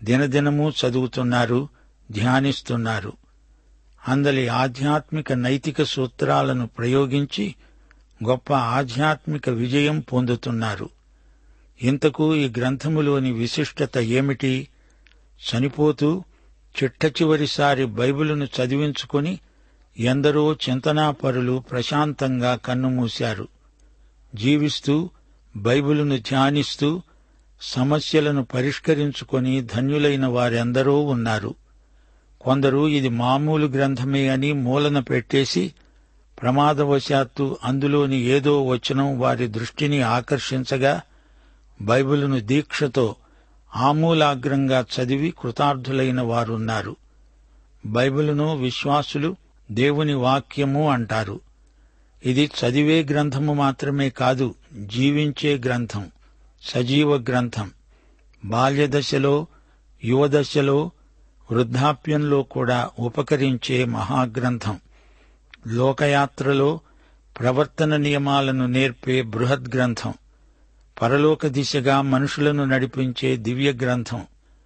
దినదినము చదువుతున్నారు ధ్యానిస్తున్నారు అందలి ఆధ్యాత్మిక నైతిక సూత్రాలను ప్రయోగించి గొప్ప ఆధ్యాత్మిక విజయం పొందుతున్నారు ఇంతకు ఈ గ్రంథములోని విశిష్టత ఏమిటి చనిపోతూ చిట్ట చివరిసారి బైబిలును చదివించుకుని ఎందరో చింతనాపరులు ప్రశాంతంగా కన్నుమూశారు జీవిస్తూ బైబిలును ధ్యానిస్తూ సమస్యలను పరిష్కరించుకొని ధన్యులైన వారెందరో ఉన్నారు కొందరు ఇది మామూలు గ్రంథమే అని మూలన పెట్టేసి ప్రమాదవశాత్తు అందులోని ఏదో వచనం వారి దృష్టిని ఆకర్షించగా బైబిలును దీక్షతో ఆమూలాగ్రంగా చదివి కృతార్థులైన వారున్నారు బైబిలును విశ్వాసులు దేవుని వాక్యము అంటారు ఇది చదివే గ్రంథము మాత్రమే కాదు జీవించే గ్రంథం సజీవ గ్రంథం బాల్యదశలో యువదశలో వృద్ధాప్యంలో కూడా ఉపకరించే మహాగ్రంథం లోకయాత్రలో ప్రవర్తన నియమాలను నేర్పే బృహద్ గ్రంథం పరలోక దిశగా మనుషులను నడిపించే దివ్య గ్రంథం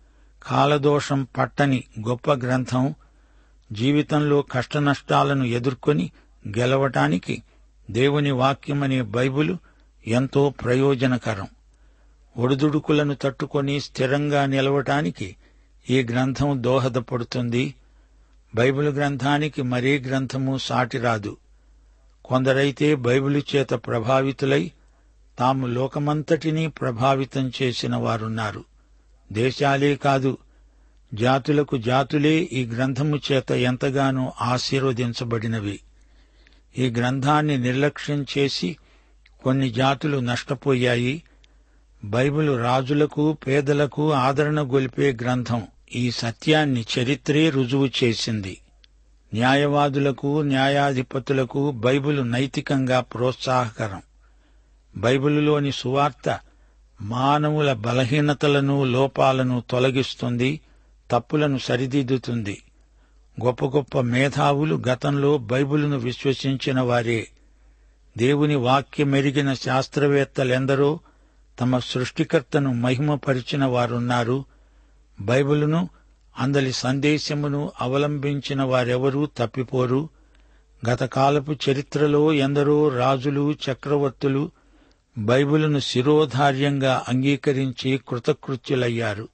కాలదోషం పట్టని గొప్ప గ్రంథం జీవితంలో కష్టనష్టాలను ఎదుర్కొని గెలవటానికి దేవుని వాక్యమనే బైబిలు ఎంతో ప్రయోజనకరం ఒడిదుడుకులను తట్టుకొని స్థిరంగా నిలవటానికి ఈ గ్రంథం దోహదపడుతుంది బైబిల్ గ్రంథానికి మరే గ్రంథము సాటిరాదు కొందరైతే బైబిలు చేత ప్రభావితులై తాము లోకమంతటినీ ప్రభావితం చేసిన వారున్నారు దేశాలే కాదు జాతులకు జాతులే ఈ గ్రంథము చేత ఎంతగానో ఆశీర్వదించబడినవి ఈ గ్రంథాన్ని నిర్లక్ష్యం చేసి కొన్ని జాతులు నష్టపోయాయి బైబిల్ రాజులకు పేదలకు ఆదరణ గొలిపే గ్రంథం ఈ సత్యాన్ని చరిత్రే రుజువు చేసింది న్యాయవాదులకు న్యాయాధిపతులకు బైబిల్ నైతికంగా ప్రోత్సాహకరం బైబిలులోని సువార్త మానవుల బలహీనతలను లోపాలను తొలగిస్తుంది తప్పులను సరిదిద్దుతుంది గొప్ప గొప్ప మేధావులు గతంలో బైబిలును విశ్వసించిన వారే దేవుని వాక్యమెరిగిన శాస్త్రవేత్తలెందరో తమ సృష్టికర్తను మహిమపరిచిన వారున్నారు బైబిలును అందలి సందేశమును అవలంబించిన వారెవరూ తప్పిపోరు గతకాలపు చరిత్రలో ఎందరో రాజులు చక్రవర్తులు బైబిలును శిరోధార్యంగా అంగీకరించి కృతకృత్యులయ్యారు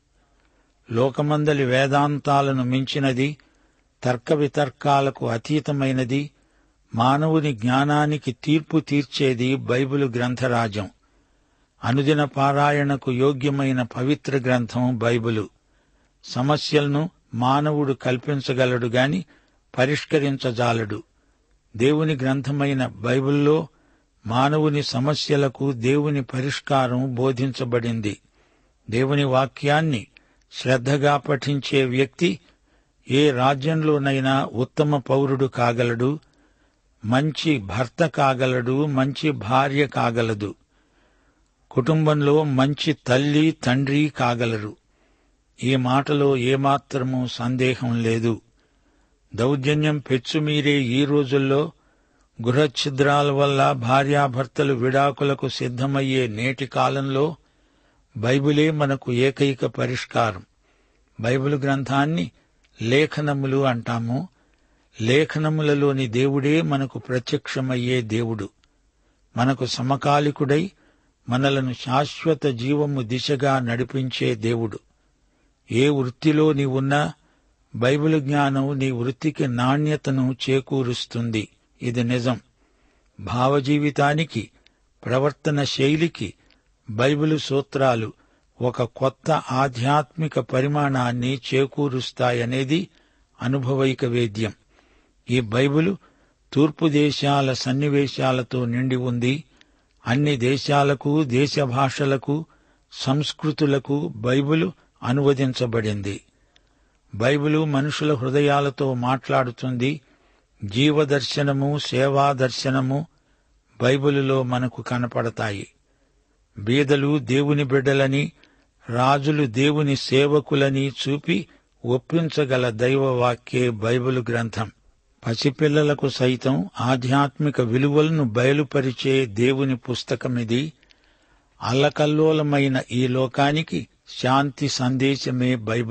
లోకమందలి వేదాంతాలను మించినది తర్క వితర్కాలకు అతీతమైనది మానవుని జ్ఞానానికి తీర్పు తీర్చేది బైబిలు గ్రంథరాజం అనుదిన పారాయణకు యోగ్యమైన పవిత్ర గ్రంథం బైబిలు సమస్యలను మానవుడు కల్పించగలడు గాని పరిష్కరించజాలడు దేవుని గ్రంథమైన బైబిల్లో మానవుని సమస్యలకు దేవుని పరిష్కారం బోధించబడింది దేవుని వాక్యాన్ని శ్రద్ధగా పఠించే వ్యక్తి ఏ రాజ్యంలోనైనా ఉత్తమ పౌరుడు కాగలడు మంచి భర్త కాగలడు మంచి భార్య కాగలదు కుటుంబంలో మంచి తల్లి తండ్రి కాగలరు ఈ మాటలో ఏమాత్రమూ సందేహం లేదు దౌర్జన్యం పెచ్చుమీరే ఈ రోజుల్లో గృహఛిద్రాల వల్ల భార్యాభర్తలు విడాకులకు సిద్ధమయ్యే నేటి కాలంలో బైబిలే మనకు ఏకైక పరిష్కారం బైబిల్ గ్రంథాన్ని లేఖనములు అంటాము లేఖనములలోని దేవుడే మనకు ప్రత్యక్షమయ్యే దేవుడు మనకు సమకాలికుడై మనలను శాశ్వత జీవము దిశగా నడిపించే దేవుడు ఏ వృత్తిలో నీవున్నా బైబిల్ జ్ఞానం నీ వృత్తికి నాణ్యతను చేకూరుస్తుంది ఇది నిజం భావజీవితానికి ప్రవర్తన శైలికి బైబిలు సూత్రాలు ఒక కొత్త ఆధ్యాత్మిక పరిమాణాన్ని చేకూరుస్తాయనేది అనుభవైక వేద్యం ఈ బైబిలు తూర్పు దేశాల సన్నివేశాలతో నిండి ఉంది అన్ని దేశాలకు దేశ భాషలకు సంస్కృతులకు బైబిలు అనువదించబడింది బైబిలు మనుషుల హృదయాలతో మాట్లాడుతుంది జీవదర్శనము సేవా దర్శనము బైబిలులో మనకు కనపడతాయి బీదలు దేవుని బిడ్డలని రాజులు దేవుని సేవకులని చూపి ఒప్పించగల దైవవాక్యే బైబిల్ గ్రంథం పసిపిల్లలకు సైతం ఆధ్యాత్మిక విలువలను బయలుపరిచే దేవుని పుస్తకమిది అల్లకల్లోలమైన ఈ లోకానికి శాంతి సందేశమే బైబిల్